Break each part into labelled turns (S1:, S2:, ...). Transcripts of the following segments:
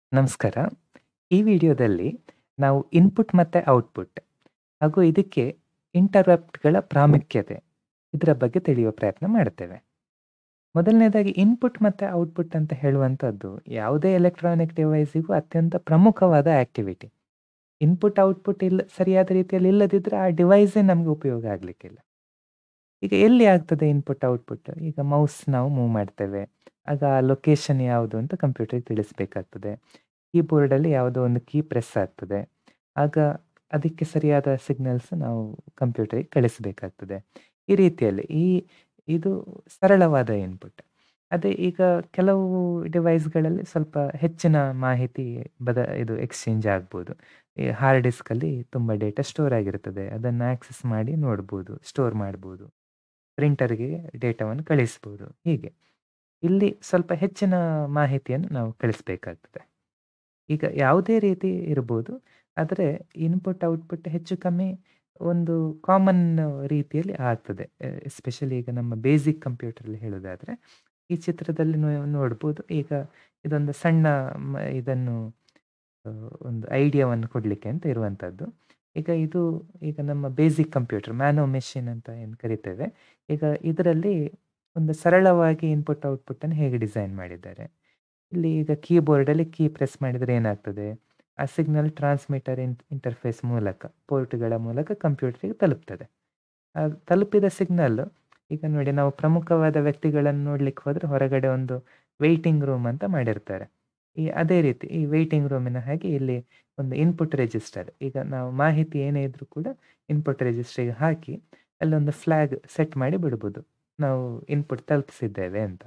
S1: ನಮಸ್ಕಾರ. ಈ ವಿಡಿಯೋದಲ್ಲಿ ನಾವು ಇನ್‌ಪುಟ್ ಮತ್ತೆ ಔಟ್‌ಪುಟ್ ಹಾಗೂ ಇದಕ್ಕೆ ಇಂಟರಪ್ಟ್‌ಗಳ ಪ್ರಾಮುಖ್ಯತೆ ಇದರ ಬಗ್ಗೆ ತಿಳಿಯುವ ಪ್ರಯತ್ನ ಮಾಡುತ್ತೇವೆ. ಮೊದಲನೇದಾಗಿ ಇನ್‌ಪುಟ್ ಮತ್ತೆ ಔಟ್‌ಪುಟ್ ಅಂತ ಹೇಳುವಂತದ್ದು ಯಾವುದೇ ಎಲೆಕ್ಟ್ರಾನಿಕ್ ಡಿವೈಸ್‌ಗೂ ಅತ್ಯಂತ ಪ್ರಮುಖವಾದ ಆಕ್ಟಿವಿಟಿ. ಇನ್‌ಪುಟ್, ಔಟ್‌ಪುಟ್ ಇಲ್ಲ ಸರಿಯಾದ ರೀತಿಯಲ್ಲಿ ಇಲ್ಲದಿದ್ದರೆ ಆ ಡಿವೈಸೇ ನಮಗೆ ಉಪಯೋಗ ಆಗಲಿಕ್ಕಿಲ್ಲ. ಈಗ ಎಲ್ಲಿ ಆಗ್ತದೆ ಇನ್‌ಪುಟ್, ಔಟ್‌ಪುಟ್? ಈಗ ಮೌಸ್ ನಾವು ಮೂವ್ ಮಾಡ್ತೇವೆ. ಆಗ ಆ ಲೊಕೇಶನ್ ಯಾವುದು ಅಂತ ಕಂಪ್ಯೂಟರ್‌ಗೆ ತಿಳಿಸಬೇಕಾಗ್ತದೆ. ಕೀಬೋರ್ಡಲ್ಲಿ ಯಾವುದೋ ಒಂದು ಕೀ ಪ್ರೆಸ್ ಆಗ್ತದೆ. ಆಗ ಅದಕ್ಕೆ ಸರಿಯಾದ ಸಿಗ್ನಲ್ಸ್ ನಾವು ಕಂಪ್ಯೂಟರ್‌ಗೆ ಕಳಿಸಬೇಕಾಗ್ತದೆ. ಈ ರೀತಿಯಲ್ಲಿ ಈ ಇದು ಸರಳವಾದ ಇನ್‌ಪುಟ್. ಅದೇ ಈಗ ಕೆಲವು ಡಿವೈಸ್‌ಗಳಲ್ಲಿ ಸ್ವಲ್ಪ ಹೆಚ್ಚಿನ ಮಾಹಿತಿ ಬದ ಇದು ಎಕ್ಸ್‌ಚೇಂಜ್ ಆಗ್ಬೋದು. ಈ ಹಾರ್ಡ್ ಡಿಸ್ಕಲ್ಲಿ ತುಂಬ ಡೇಟಾ ಸ್ಟೋರ್ ಆಗಿರ್ತದೆ. ಅದನ್ನು ಆಕ್ಸೆಸ್ ಮಾಡಿ ನೋಡ್ಬೋದು, ಸ್ಟೋರ್ ಮಾಡ್ಬೋದು. ಪ್ರಿಂಟರ್‌ಗೆ ಡೇಟಾವನ್ನು ಕಳಿಸ್ಬೋದು. ಹೀಗೆ. ಇಲ್ಲಿ ಸ್ವಲ್ಪ ಹೆಚ್ಚಿನ ಮಾಹಿತಿಯನ್ನು ನಾವು ಕಳಿಸಬೇಕಾಗ್ತದೆ. ಈಗ ಯಾವುದೇ ರೀತಿ ಇರ್ಬೋದು. ಆದರೆ ಇನ್‌ಪುಟ್, ಔಟ್‌ಪುಟ್ ಹೆಚ್ಚು ಕಮ್ಮಿ ಒಂದು ಕಾಮನ್ ರೀತಿಯಲ್ಲಿ ಆಗ್ತದೆ. ಎ ಎಸ್ಪೆಷಲಿ ಈಗ ನಮ್ಮ ಬೇಸಿಕ್ ಕಂಪ್ಯೂಟರಲ್ಲಿ ಹೇಳೋದಾದ್ರೆ, ಈ ಚಿತ್ರದಲ್ಲಿ ನೋ ನೋಡ್ಬೋದು. ಈಗ ಇದೊಂದು ಸಣ್ಣ ಮ ಇದನ್ನು ಆಹ್, ಒಂದು ಐಡಿಯಾವನ್ನು ಕೊಡ್ಲಿಕ್ಕೆ ಅಂತ ಇರುವಂತದ್ದು. ಈಗ ಇದು ಈಗ ನಮ್ಮ ಬೇಸಿಕ್ ಕಂಪ್ಯೂಟರ್ ಮ್ಯಾನೋ ಮೆಷಿನ್ ಅಂತ ಏನು ಕರಿತೇವೆ. ಈಗ ಇದರಲ್ಲಿ ಒಂದು ಸರಳವಾಗಿ ಇನ್‌ಪುಟ್, ಔಟ್‌ಪುಟ್ ಅನ್ನು ಹೇಗೆ ಡಿಸೈನ್ ಮಾಡಿದ್ದಾರೆ. ಇಲ್ಲಿ ಈಗ ಕೀಬೋರ್ಡಲ್ಲಿ ಕೀ ಪ್ರೆಸ್ ಮಾಡಿದರೆ ಏನಾಗ್ತದೆ? ಆ ಸಿಗ್ನಲ್ ಟ್ರಾನ್ಸ್ಮಿಟರ್ ಇನ್ ಇಂಟರ್ಫೇಸ್ ಮೂಲಕ ಪೋರ್ಟ್‌ಗಳ ಮೂಲಕ ಕಂಪ್ಯೂಟರ್‌ಗೆ ತಲುಪ್ತದೆ. ಆ ತಲುಪಿದ ಸಿಗ್ನಲ್ ಈಗ ನೋಡಿ ನಾವು ಪ್ರಮುಖವಾದ ವ್ಯಕ್ತಿಗಳನ್ನು ನೋಡ್ಲಿಕ್ಕೆ ಹೋದ್ರೆ ಹೊರಗಡೆ ಒಂದು ವೇಟಿಂಗ್ ರೂಮ್ ಅಂತ ಮಾಡಿರ್ತಾರೆ. ಈ ಅದೇ ರೀತಿ ಈ ವೇಟಿಂಗ್ ರೂಮಿನ ಹಾಗೆ ಇಲ್ಲಿ ಒಂದು ಇನ್‌ಪುಟ್ ರಿಜಿಸ್ಟರ್. ಈಗ ನಾವು ಮಾಹಿತಿ ಏನೇ ಇದ್ರೂ ಕೂಡ ಇನ್‌ಪುಟ್ ರಿಜಿಸ್ಟರ್‌ಗೆ ಹಾಕಿ ಅಲ್ಲೊಂದು ಫ್ಲಾಗ್ ಸೆಟ್ ಮಾಡಿ ಬಿಡ್ಬೋದು. ನಾವು ಇನ್‌ಪುಟ್ ತಲುಪಿಸಿದ್ದೇವೆ ಅಂತ.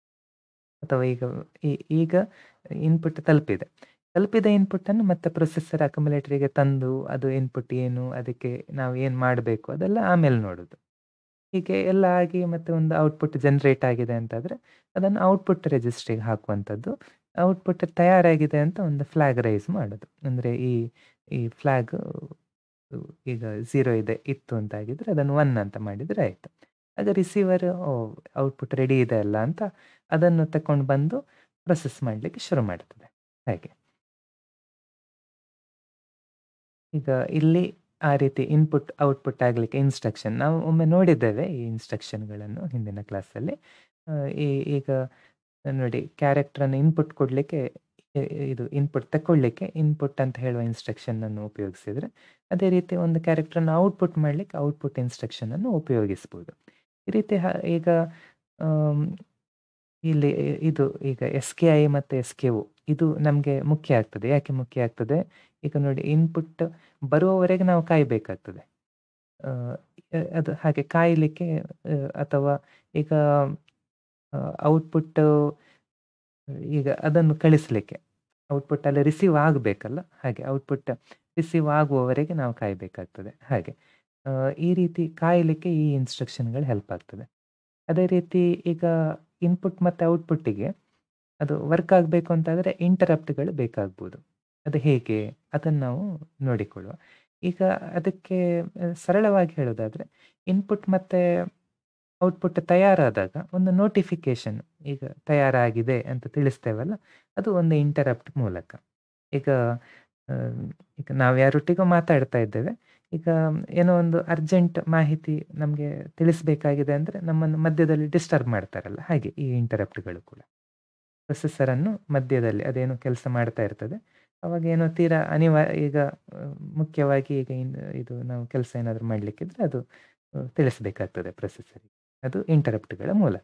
S1: ಅಥವಾ ಈಗ ಈ ಈಗ ಇನ್‌ಪುಟ್ ತಲುಪಿದೆ. ತಲುಪಿದ ಇನ್‌ಪುಟ್ ಅನ್ನು ಮತ್ತೆ ಪ್ರೊಸೆಸರ್ ಅಕ್ಯುಮುಲೇಟರ್‌ಗೆ ತಂದು ಅದು ಇನ್‌ಪುಟ್ ಏನು? ಅದಕ್ಕೆ ನಾವು ಏನು ಮಾಡಬೇಕು? ಅದೆಲ್ಲ ಆಮೇಲೆ ನೋಡುದು. ಹೀಗೆ ಎಲ್ಲ ಆಗಿ ಮತ್ತೆ ಒಂದು ಔಟ್‌ಪುಟ್ ಜನರೇಟ್ ಆಗಿದೆ ಅಂತಾದ್ರೆ, ಅದನ್ನು ಔಟ್‌ಪುಟ್ ರಿಜಿಸ್ಟರ್‌ಗೆ ಹಾಕುವಂತದ್ದು. ಔಟ್‌ಪುಟ್ ತಯಾರಾಗಿದೆ ಅಂತ ಒಂದು ಫ್ಲಾಗ್ ರೈಸ್ ಮಾಡೋದು. ಅಂದ್ರೆ ಈ ಈ ಫ್ಲಾಗ್ ಈಗ 0 ಇದೆ ಇತ್ತು ಅಂತ ಆಗಿದ್ರೆ ಅದನ್ನು 1 ಅಂತ ಮಾಡಿದ್ರೆ ಆಯ್ತು. ಆಗ ರಿಸೀವರ್ ಓಹ್! ಔಟ್‌ಪುಟ್ ರೆಡಿ ಇದೆ ಅಲ್ಲ ಅಂತ ಅದನ್ನು ತಕೊಂಡು ಬಂದು ಪ್ರೊಸೆಸ್ ಮಾಡ್ಲಿಕ್ಕೆ ಶುರು ಮಾಡ್ತದೆ. ಹಾಗೆ. ಈಗ ಇಲ್ಲಿ ಆ ರೀತಿ ಇನ್‌ಪುಟ್, ಔಟ್‌ಪುಟ್ ಆಗ್ಲಿಕ್ಕೆ ಇನ್ಸ್ಟ್ರಕ್ಷನ್ ನಾವು ಒಮ್ಮೆ ನೋಡಿದ್ದೇವೆ ಈ ಇನ್ಸ್ಟ್ರಕ್ಷನ್‌ಗಳನ್ನು ಹಿಂದಿನ ಕ್ಲಾಸಲ್ಲಿ. ಆಹ್, ಈ ಈಗ ನೋಡಿ ಕ್ಯಾರೆಕ್ಟರ್ ಅನ್ನು ಇನ್‌ಪುಟ್ ಕೊಡ್ಲಿಕ್ಕೆ ಇ ಇದು ಇನ್‌ಪುಟ್ ತಕೊಳ್ಳಿಕ್ಕೆ ಇನ್‌ಪುಟ್ ಅಂತ ಹೇಳುವ ಇನ್ಸ್ಟ್ರಕ್ಷನ್ ಅನ್ನು ಉಪಯೋಗಿಸಿದ್ರೆ, ಅದೇ ರೀತಿ ಒಂದು ಕ್ಯಾರೆಕ್ಟರ್‌ನ ಔಟ್‌ಪುಟ್ ಮಾಡ್ಲಿಕ್ಕೆ ಔಟ್‌ಪುಟ್ ಇನ್ಸ್ಟ್ರಕ್ಷನ್ ಅನ್ನು ಉಪಯೋಗಿಸಬಹುದು. ಈ ರೀತಿ ಹ ಈಗ ಆಹ್, ಇಲ್ಲಿ ಇದು ಈಗ ಎಸ್‌ಕೆಐ ಮತ್ತು ಎಸ್‌ಕೆಒ ಇದು ನಮಗೆ ಮುಖ್ಯ ಆಗ್ತದೆ. ಯಾಕೆ ಮುಖ್ಯ ಆಗ್ತದೆ? ಈಗ ನೋಡಿ ಇನ್‌ಪುಟ್ ಬರುವವರೆಗೆ ನಾವು ಕಾಯಬೇಕಾಗ್ತದೆ. ಆಹ್, ಅ ಅದು ಹಾಗೆ ಕಾಯಲಿಕ್ಕೆ ಅಹ್, ಅಥವಾ ಈಗ ಆಹ್, ಔಟ್‌ಪುಟ್ ಈಗ ಅದನ್ನು ಕಳಿಸ್ಲಿಕ್ಕೆ ಔಟ್‌ಪುಟ್ ಅಲ್ಲಿ ರಿಸೀವ್ ಆಗಬೇಕಲ್ಲ? ಹಾಗೆ ಔಟ್‌ಪುಟ್ ರಿಸೀವ್ ಆಗುವವರೆಗೆ ನಾವು ಕಾಯಬೇಕಾಗ್ತದೆ. ಹಾಗೆ. ಆಹ್, ಈ ರೀತಿ ಕಾಯಲಿಕ್ಕೆ ಈ ಇನ್ಸ್ಟ್ರಕ್ಷನ್‌ಗಳು ಹೆಲ್ಪ್ ಆಗ್ತದೆ. ಅದೇ ರೀತಿ ಈಗ ಇನ್‌ಪುಟ್ ಮತ್ತೆ ಔಟ್‌ಪುಟ್ಟಿಗೆ ಅದು ವರ್ಕ್ ಆಗಬೇಕು ಅಂತಾದ್ರೆ ಇಂಟರಪ್ಟ್‌ಗಳು ಬೇಕಾಗ್ಬೋದು. ಅದು ಹೇಗೆ? ಅದನ್ನು ನಾವು ನೋಡಿಕೊಳ್ಳುವ. ಈಗ ಅದಕ್ಕೆ ಅಹ್, ಸರಳವಾಗಿ ಹೇಳೋದಾದ್ರೆ ಇನ್‌ಪುಟ್ ಮತ್ತೆ ಔಟ್‌ಪುಟ್ ತಯಾರಾದಾಗ ಒಂದು ನೋಟಿಫಿಕೇಷನ್ ಈಗ ತಯಾರಾಗಿದೆ ಅಂತ ತಿಳಿಸ್ತೇವಲ್ಲ? ಅದು ಒಂದು ಇಂಟರಪ್ಟ್ ಮೂಲಕ. ಈಗ ಆಹ್, ಈಗ ನಾವು ಯಾರೊಟ್ಟಿಗೋ ಮಾತಾಡ್ತಾ ಇದ್ದೇವೆ. ಈಗ ಏನೋ ಒಂದು ಅರ್ಜೆಂಟ್ ಮಾಹಿತಿ ನಮಗೆ ತಿಳಿಸಬೇಕಾಗಿದೆ ಅಂದ್ರೆ ನಮ್ಮನ್ನು ಮಧ್ಯದಲ್ಲಿ ಡಿಸ್ಟರ್ಬ್ ಮಾಡ್ತಾರಲ್ಲ? ಹಾಗೆ ಈ ಇಂಟರಪ್ಟ್‌ಗಳು ಕೂಡ. ಪ್ರೊಸೆಸರ್ ಅನ್ನು ಮಧ್ಯದಲ್ಲಿ ಅದೇನೋ ಕೆಲಸ ಮಾಡ್ತಾ ಇರ್ತದೆ. ಅವಾಗ ಏನೋ ತೀರಾ ಅನಿವಾ ಈಗ ಅಹ್, ಮುಖ್ಯವಾಗಿ ಈಗ ಇನ್ ಇದು ನಾವು ಕೆಲಸ ಏನಾದ್ರು ಮಾಡ್ಲಿಕ್ಕಿದ್ರೆ ಅದು ಅಹ್, ತಿಳಿಸಬೇಕಾಗ್ತದೆ ಪ್ರೊಸೆಸರ್‌ಗೆ. ಅದು ಇಂಟರಪ್ಟ್‌ಗಳ ಮೂಲಕ.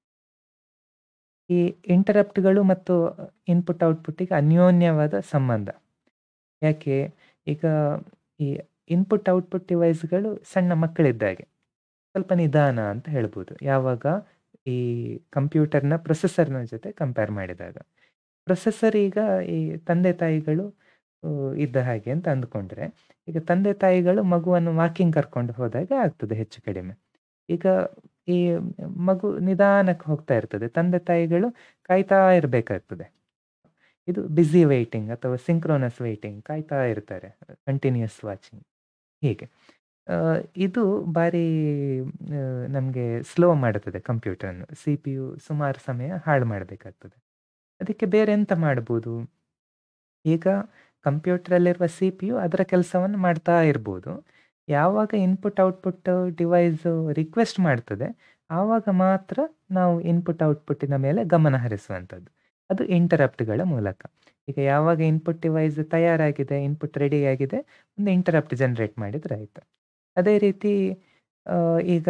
S1: ಈ ಇಂಟರಪ್ಟ್‌ಗಳು ಮತ್ತು ಇನ್‌ಪುಟ್, ಔಟ್‌ಪುಟ್‌ಗೆ ಅನ್ಯೋನ್ಯವಾದ ಸಂಬಂಧ. ಯಾಕೆ? ಈಗ ಈ ಇನ್‌ಪುಟ್, ಔಟ್‌ಪುಟ್ ಡಿವೈಸ್‌ಗಳು ಸಣ್ಣ ಮಕ್ಕಳಿದ್ದಾಗೆ. ಸ್ವಲ್ಪ ನಿಧಾನ ಅಂತ ಹೇಳ್ಬೋದು. ಯಾವಾಗ? ಈ ಕಂಪ್ಯೂಟರ್‌ನ ಪ್ರೊಸೆಸರ್‌ನ ಜೊತೆ ಕಂಪೇರ್ ಮಾಡಿದಾಗ. ಪ್ರೊಸೆಸರ್ ಈಗ ಈ ತಂದೆ-ತಾಯಿಗಳು ಅಹ್, ಇದ್ದ ಹಾಗೆ ಅಂತ ಅಂದುಕೊಂಡ್ರೆ, ಈಗ ತಂದೆ-ತಾಯಿಗಳು ಮಗುವನ್ನು ವಾಕಿಂಗ್ ಕರ್ಕೊಂಡು ಹೋದಾಗ ಆಗ್ತದೆ ಹೆಚ್ಚು ಕಡಿಮೆ. ಈಗ ಈ ಮಗು ನಿಧಾನಕ್ಕೆ ಹೋಗ್ತಾ ಇರ್ತದೆ. ತಂದೆ-ತಾಯಿಗಳು ಕಾಯ್ತಾ ಇರಬೇಕಾಗ್ತದೆ. ಇದು ಬಿಸಿ ವೇಟಿಂಗ್ ಅಥವಾ ಸಿಂಕ್ರೋನಸ್ ವೇಟಿಂಗ್ ಕಾಯ್ತಾ ಇರ್ತಾರೆ. ಕಂಟಿನ್ಯೂಯಸ್ ವಾಚಿಂಗ್ ಹೀಗೆ. ಆಹ್, ಇದು ಬಾರಿ ಆಹ್, ನಮ್ಗೆ ಸ್ಲೋ ಮಾಡುತ್ತದೆ ಕಂಪ್ಯೂಟರನ್ನು. ಸಿಪಿಯು ಸುಮಾರು ಸಮಯ ಹಾಳು ಮಾಡಬೇಕಾಗ್ತದೆ. ಅದಕ್ಕೆ ಬೇರೆ ಎಂತ ಮಾಡ್ಬೋದು? ಈಗ ಕಂಪ್ಯೂಟರಲ್ಲಿರುವ ಸಿ ಪಿ ಯು ಅದರ ಕೆಲಸವನ್ನು ಮಾಡ್ತಾ ಇರ್ಬೋದು ಯಾವಾಗ ಇನ್ಪುಟ್ ಔಟ್ಪುಟ್ ಡಿವೈಸ್ ರಿಕ್ವೆಸ್ಟ್ ಮಾಡ್ತದೆ ಆವಾಗ ಮಾತ್ರ ನಾವು ಇನ್ಪುಟ್ ಔಟ್ಪುಟ್ಟಿನ ಮೇಲೆ ಗಮನ ಹರಿಸುವಂಥದ್ದು ಅದು ಇಂಟರಪ್ಟ್ಗಳ ಮೂಲಕ ಈಗ ಯಾವಾಗ ಇನ್ಪುಟ್ ಡಿವೈಸ್ ತಯಾರಾಗಿದೆ ಇನ್ಪುಟ್ ರೆಡಿ ಆಗಿದೆ ಒಂದು ಇಂಟರಪ್ಟ್ ಜನರೇಟ್ ಮಾಡಿದ್ರೆ ಆಯಿತು ಅದೇ ರೀತಿ ಆ, ಈಗ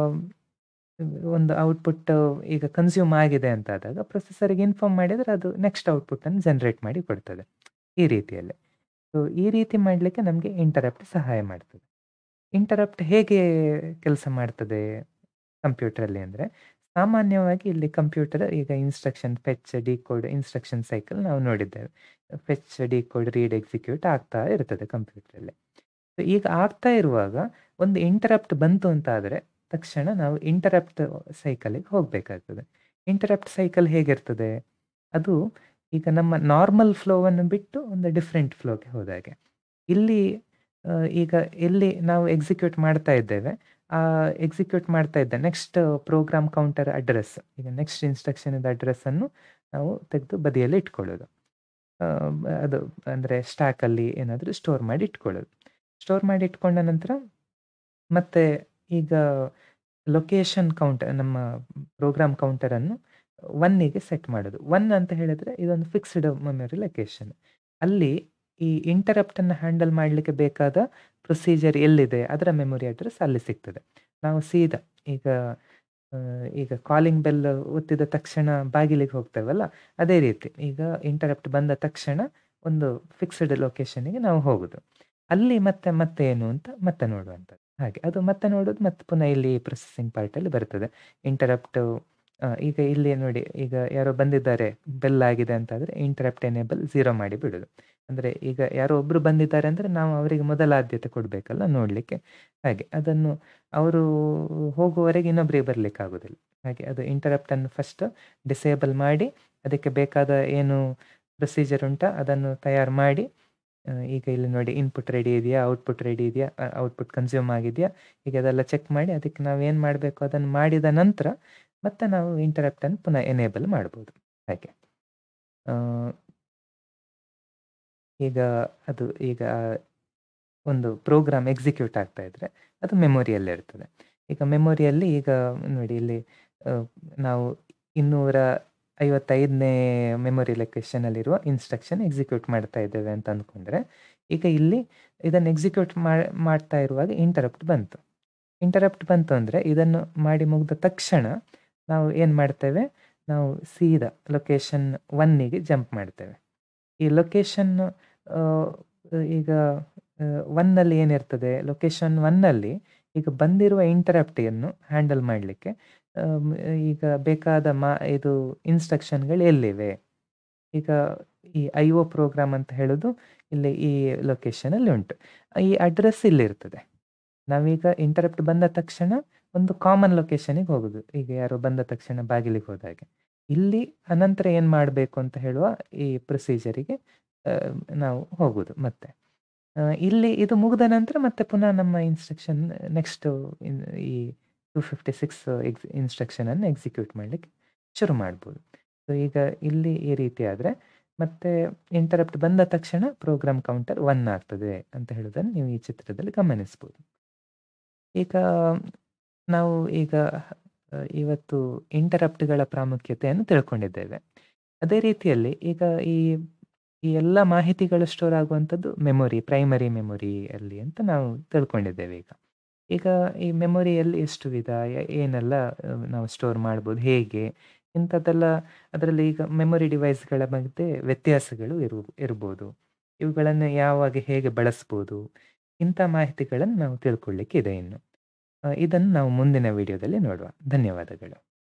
S1: ಒಂದು ಔಟ್ಪುಟ್ ಈಗ ಕನ್ಸ್ಯೂಮ್ ಆಗಿದೆ ಅಂತ ಆದಾಗ ಪ್ರೊಸೆಸರ್ಗೆ ಇನ್ಫಾರ್ಮ್ ಮಾಡಿದರೆ ಅದು ನೆಕ್ಸ್ಟ್ ಔಟ್ಪುಟ್ಟನ್ನು ಜನರೇಟ್ ಮಾಡಿ ಕೊಡ್ತದೆ ಈ ರೀತಿಯಲ್ಲಿ ಸೊ ಈ ರೀತಿ ಮಾಡಲಿಕ್ಕೆ ನಮಗೆ ಇಂಟರಪ್ಟ್ ಸಹಾಯ ಮಾಡ್ತದೆ ಇಂಟರಪ್ಟ್ ಹೇಗೆ ಕೆಲಸ ಮಾಡ್ತದೆ ಕಂಪ್ಯೂಟರಲ್ಲಿ ಅಂದರೆ ಸಾಮಾನ್ಯವಾಗಿ ಇಲ್ಲಿ ಕಂಪ್ಯೂಟರ್ ಈಗ instruction fetch decode instruction cycle ನಾವು ನೋಡಿದ್ದೇವೆ ಫೆಚ್ ಡಿಕೋಡ್ ರೀಡ್ ಎಕ್ಸಿಕ್ಯೂಟ್ ಆಗ್ತಾ ಇರ್ತದೆ ಕಂಪ್ಯೂಟರಲ್ಲಿ ಸೊ ಈಗ ಆಗ್ತಾ ಇರುವಾಗ ಒಂದು ಇಂಟರಪ್ಟ್ ಬಂತು ಅಂತ ಆದರೆ ತಕ್ಷಣ ನಾವು ಇಂಟರಪ್ಟ್ ಸೈಕಲಿಗೆ ಹೋಗಬೇಕಾಗ್ತದೆ ಇಂಟರಪ್ಟ್ ಸೈಕಲ್ ಹೇಗಿರ್ತದೆ ಅದು ಈಗ ನಮ್ಮ ನಾರ್ಮಲ್ ಫ್ಲೋವನ್ನು ಬಿಟ್ಟು ಒಂದು ಡಿಫ್ರೆಂಟ್ ಫ್ಲೋಗೆ ಹೋದಾಗೆ ಇಲ್ಲಿ ಆ, ಈಗ ಎಲ್ಲಿ ನಾವು ಎಕ್ಸಿಕ್ಯೂಟ್ ಮಾಡ್ತಾ ಇದ್ದೇವೆ ಆ ಎಕ್ಸಿಕ್ಯೂಟ್ ಮಾಡ್ತಾ ಇದ್ದ ನೆಕ್ಸ್ಟ್ ಪ್ರೋಗ್ರಾಮ್ ಕೌಂಟರ್ ಅಡ್ರೆಸ್ ಈಗ ನೆಕ್ಸ್ಟ್ ಇನ್ಸ್ಟ್ರಕ್ಷನ್ ಅಡ್ರೆಸ್ಸನ್ನು ನಾವು ತೆಗೆದು ಬದಿಯಲ್ಲಿ ಇಟ್ಕೊಳ್ಳೋದು ಆ, ಬ- ಅದು ಅಂದರೆ ಸ್ಟ್ಯಾಕಲ್ಲಿ ಏನಾದರೂ ಸ್ಟೋರ್ ಮಾಡಿ ಇಟ್ಕೊಳ್ಳೋದು ಸ್ಟೋರ್ ಮಾಡಿ ಇಟ್ಕೊಂಡ ನಂತರ ಮತ್ತೆ ಈಗ ಲೊಕೇಶನ್ ಕೌಂಟರ್ ನಮ್ಮ ಪ್ರೋಗ್ರಾಮ್ ಕೌಂಟರನ್ನು ಒನ್ನಿಗೆ ಸೆಟ್ ಮಾಡೋದು ಒನ್ ಅಂತ ಹೇಳಿದ್ರೆ ಇದೊಂದು ಫಿಕ್ಸ್ಡ್ ಮೆಮೊರಿ ಲೊಕೇಶನ್ ಅಲ್ಲಿ ಈ ಇಂಟರಪ್ಟನ್ನು ಹ್ಯಾಂಡಲ್ ಮಾಡಲಿಕ್ಕೆ ಬೇಕಾದ ಪ್ರೊಸೀಜರ್ ಎಲ್ಲಿದೆ ಅದರ ಮೆಮೊರಿ ಅಡ್ರೆಸ್ ಅಲ್ಲಿ ಸಿಗ್ತದೆ ನಾವು ಸೀದಾ ಈಗ ಆ, ಈಗ ಕಾಲಿಂಗ್ ಬೆಲ್ ಒತ್ತಿದ ತಕ್ಷಣ ಬಾಗಿಲಿಗೆ ಹೋಗ್ತೇವಲ್ಲ ಅದೇ ರೀತಿ ಈಗ ಇಂಟರಪ್ಟ್ ಬಂದ ತಕ್ಷಣ ಒಂದು ಫಿಕ್ಸ್ಡ್ ಲೊಕೇಶನ್ಗೆ ನಾವು ಹೋಗುದು ಅಲ್ಲಿ ಮತ್ತೆ ಮತ್ತೆ ಏನು ಅಂತ ಮತ್ತೆ ನೋಡುವಂಥದ್ದು ಹಾಗೆ ಅದು ಮತ್ತೆ ನೋಡೋದು ಮತ್ತೆ ಪುನಃ ಇಲ್ಲಿ ಪ್ರೊಸೆಸಿಂಗ್ ಪಾರ್ಟಲ್ಲಿ ಬರ್ತದೆ ಇಂಟರಪ್ಟ್ ಈಗ ಇಲ್ಲಿ ನೋಡಿ ಈಗ ಯಾರೋ ಬಂದಿದ್ದಾರೆ ಬೆಲ್ ಆಗಿದೆ ಅಂತ ಆದರೆ ಇಂಟರಪ್ಟ್ ಎನೇಬಲ್ ಝೀರೋ ಮಾಡಿ ಬಿಡೋದು ಅಂದರೆ ಈಗ ಯಾರೋ ಒಬ್ಬರು ಬಂದಿದ್ದಾರೆ ಅಂದರೆ ನಾವು ಅವರಿಗೆ ಮೊದಲ ಆದ್ಯತೆ ಕೊಡಬೇಕಲ್ಲ ನೋಡಲಿಕ್ಕೆ ಹಾಗೆ ಅದನ್ನು ಅವರು ಹೋಗುವವರೆಗೆ ಇನ್ನೊಬ್ಬರಿಗೆ ಬರಲಿಕ್ಕೆ ಆಗೋದಿಲ್ಲ ಹಾಗೆ ಅದು ಇಂಟರಪ್ಟನ್ನು ಫಸ್ಟ್ ಡಿಸೇಬಲ್ ಮಾಡಿ ಅದಕ್ಕೆ ಬೇಕಾದ ಏನು ಪ್ರೊಸೀಜರ್ ಉಂಟಾ ಅದನ್ನು ತಯಾರು ಮಾಡಿ ಆ, ಈಗ ಇಲ್ಲಿ ನೋಡಿ ಇನ್ಪುಟ್ ರೆಡಿ ಇದೆಯಾ ಔಟ್ಪುಟ್ ರೆಡಿ ಇದೆಯಾ ಔಟ್ಪುಟ್ ಕನ್ಸ್ಯೂಮ್ ಆಗಿದೆಯಾ ಈಗ ಅದೆಲ್ಲ ಚೆಕ್ ಮಾಡಿ ಅದಕ್ಕೆ ನಾವು ಏನು ಮಾಡಬೇಕು ಅದನ್ನು ಮಾಡಿದ ನಂತರ ಮತ್ತೆ ನಾವು ಇಂಟರಪ್ಟನ್ನು ಪುನಃ ಎನೇಬಲ್ ಮಾಡ್ಬೋದು ಹಾಗೆ ಆ, ಈಗ ಅದು ಈಗ ಒಂದು ಪ್ರೋಗ್ರಾಮ್ ಎಕ್ಸಿಕ್ಯೂಟ್ ಆಗ್ತಾ ಇದ್ರೆ ಅದು ಮೆಮೊರಿಯಲ್ಲಿ ಇರ್ತದೆ ಈಗ ಮೆಮೊರಿಯಲ್ಲಿ ಈಗ ನೋಡಿ ಇಲ್ಲಿ ಆ, ನಾವು ಇನ್ನೂರ ಐವತ್ತೈದನೇ ಮೆಮೊರಿ ಲೊಕೇಶನಲ್ಲಿರುವ ಇನ್ಸ್ಟ್ರಕ್ಷನ್ ಎಕ್ಸಿಕ್ಯೂಟ್ ಮಾಡ್ತಾ ಇದ್ದೇವೆ ಅಂತ ಅಂದ್ಕೊಂಡ್ರೆ ಈಗ ಇಲ್ಲಿ ಇದನ್ನು ಎಕ್ಸಿಕ್ಯೂಟ್ ಮಾಡ್ತಾ ಇರುವಾಗ ಇಂಟರಪ್ಟ್ ಬಂತು ಇಂಟರಪ್ಟ್ ಬಂತು ಅಂದರೆ ಇದನ್ನು ಮಾಡಿ ಮುಗಿದ ತಕ್ಷಣ ನಾವು ಏನು ಮಾಡ್ತೇವೆ ನಾವು ಸೀದಾ ಲೊಕೇಶನ್ ಒನ್ನಿಗೆ ಜಂಪ್ ಮಾಡ್ತೇವೆ ಈ ಲೊಕೇಶನ್ ಈಗ ಒನ್ನಲ್ಲಿ ಏನಿರ್ತದೆ ಲೊಕೇಶನ್ ಒನ್ನಲ್ಲಿ ಈಗ ಬಂದಿರುವ ಇಂಟರಪ್ಟಿಯನ್ನು ಹ್ಯಾಂಡಲ್ ಮಾಡಲಿಕ್ಕೆ ಈಗ ಬೇಕಾದ ಮಾ ಇದು ಇನ್ಸ್ಟ್ರಕ್ಷನ್ಗಳು ಎಲ್ಲಿವೆ ಈಗ ಈ ಐ ಒ ಪ್ರೋಗ್ರಾಮ್ ಅಂತ ಹೇಳೋದು ಇಲ್ಲಿ ಈ ಲೊಕೇಶನಲ್ಲಿ ಉಂಟು ಈ ಅಡ್ರೆಸ್ ಇಲ್ಲಿರ್ತದೆ ನಾವೀಗ ಇಂಟರಪ್ಟ್ ಬಂದ ತಕ್ಷಣ ಒಂದು ಕಾಮನ್ ಲೊಕೇಶನಿಗೆ ಹೋಗೋದು ಈಗ ಯಾರೋ ಬಂದ ತಕ್ಷಣ ಬಾಗಿಲಿಗೆ ಹೋದಾಗೆ ಇಲ್ಲಿ ಅನಂತರ ಏನು ಮಾಡಬೇಕು ಅಂತ ಹೇಳುವ ಈ ಪ್ರೊಸೀಜರಿಗೆ ನಾವು ಹೋಗೋದು ಮತ್ತೆ ಆ, ಇಲ್ಲಿ ಇದು ಮುಗಿದ ನಂತರ ಮತ್ತೆ ಪುನಃ ನಮ್ಮ ಇನ್ಸ್ಟ್ರಕ್ಷನ್ ನೆಕ್ಸ್ಟ್ ಈ ಟು ಫಿಫ್ಟಿ ಸಿಕ್ಸ್ ಎಕ್ಸ್ ಇನ್ಸ್ಟ್ರಕ್ಷನನ್ನು ಎಕ್ಸಿಕ್ಯೂಟ್ ಮಾಡಲಿಕ್ಕೆ ಶುರು ಮಾಡ್ಬೋದು ಸೊ ಈಗ ಇಲ್ಲಿ ಈ ರೀತಿ ಆದರೆ ಮತ್ತೆ ಇಂಟರಪ್ಟ್ ಬಂದ ತಕ್ಷಣ ಪ್ರೋಗ್ರಾಮ್ ಕೌಂಟರ್ ಒನ್ ಆಗ್ತದೆ ಅಂತ ಹೇಳೋದನ್ನು ನೀವು ಈ ಚಿತ್ರದಲ್ಲಿ ಗಮನಿಸ್ಬೋದು ಈಗ ನಾವು ಈಗ ಆ, ಇವತ್ತು ಇಂಟರಪ್ಟ್ಗಳ ಪ್ರಾಮುಖ್ಯತೆಯನ್ನು ತಿಳ್ಕೊಂಡಿದ್ದೇವೆ ಅದೇ ರೀತಿಯಲ್ಲಿ ಈಗ ಈ ಈ ಎಲ್ಲ ಮಾಹಿತಿಗಳು ಸ್ಟೋರ್ ಆಗುವಂಥದ್ದು ಮೆಮೊರಿ ಪ್ರೈಮರಿ ಮೆಮೊರಿಯಲ್ಲಿ ಅಂತ ನಾವು ತಿಳ್ಕೊಂಡಿದ್ದೇವೆ ಈಗ ಈಗ ಈ ಮೆಮೊರಿಯಲ್ಲಿ ಎಷ್ಟು ವಿಧ ಯ- ಏನೆಲ್ಲ ಆ, ನಾವು ಸ್ಟೋರ್ ಮಾಡ್ಬೋದು ಹೇಗೆ ಇಂಥದ್ದೆಲ್ಲ ಅದರಲ್ಲಿ ಈಗ ಮೆಮೊರಿ ಡಿವೈಸ್ಗಳ ಬಗ್ಗೆ ವ್ಯತ್ಯಾಸಗಳು ಇರು ಇರ್ಬೋದು ಇವುಗಳನ್ನು ಯಾವಾಗ ಹೇಗೆ ಬಳಸ್ಬೋದು ಇಂಥ ಮಾಹಿತಿಗಳನ್ನು ನಾವು ತಿಳ್ಕೊಳ್ಳಿಕ್ಕೆ ಇದೆ ಇನ್ನು ಆ, ಇದನ್ನು ನಾವು ಮುಂದಿನ ವಿಡಿಯೋದಲ್ಲಿ ನೋಡುವ ಧನ್ಯವಾದಗಳು